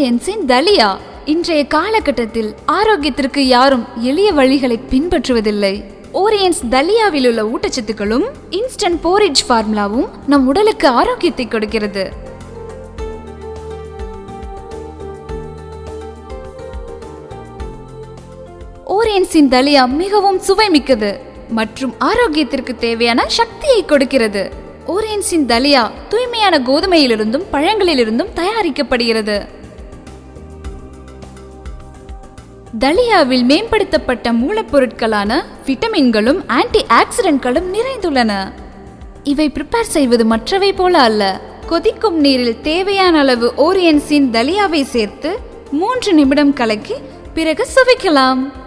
ஓரியன்ஸின் தலியா இன்றைய காலகட்டத்தில் ஆரோக்கியத்திற்கு யாரும் எளிய வழிகளை பின்பற்றுவதில்லை ஓரியன்ஸ் தலியாவில் உள்ள ஊட்டச்சத்துக்களும் இன்ஸ்டன்ட் போரிஜ் ஃபார்முலாவும் நம் உடலுக்கு ஆரோக்கியத்தை கொடுக்கிறது ஓரியன்ஸின் தலியா மிகவும் சுவைமிக்கது மற்றும் ஆரோக்கியத்திற்கு தேவையான சக்தியை கொடுக்கிறது ஓரியன்ஸின் தலியா தூய்மையான கோதுமையிலிருந்தும் பழங்களிலிருந்தும் தயாரிக்கப்படுகிறது தலியாவில் மேம்படுத்தப்பட்ட மூலப்பொருட்களான விட்டமின்களும் ஆன்டி ஆக்சிடென்ட்களும் நிறைந்துள்ளன இவை ப்ரிப்பேர் செய்வது மற்றவை போல அல்ல கொதிக்கும் நீரில் தேவையான அளவு ஓரியன்ஸின் தலியாவை சேர்த்து மூன்று நிமிடம் கலக்கி பிறகு சுவைக்கலாம்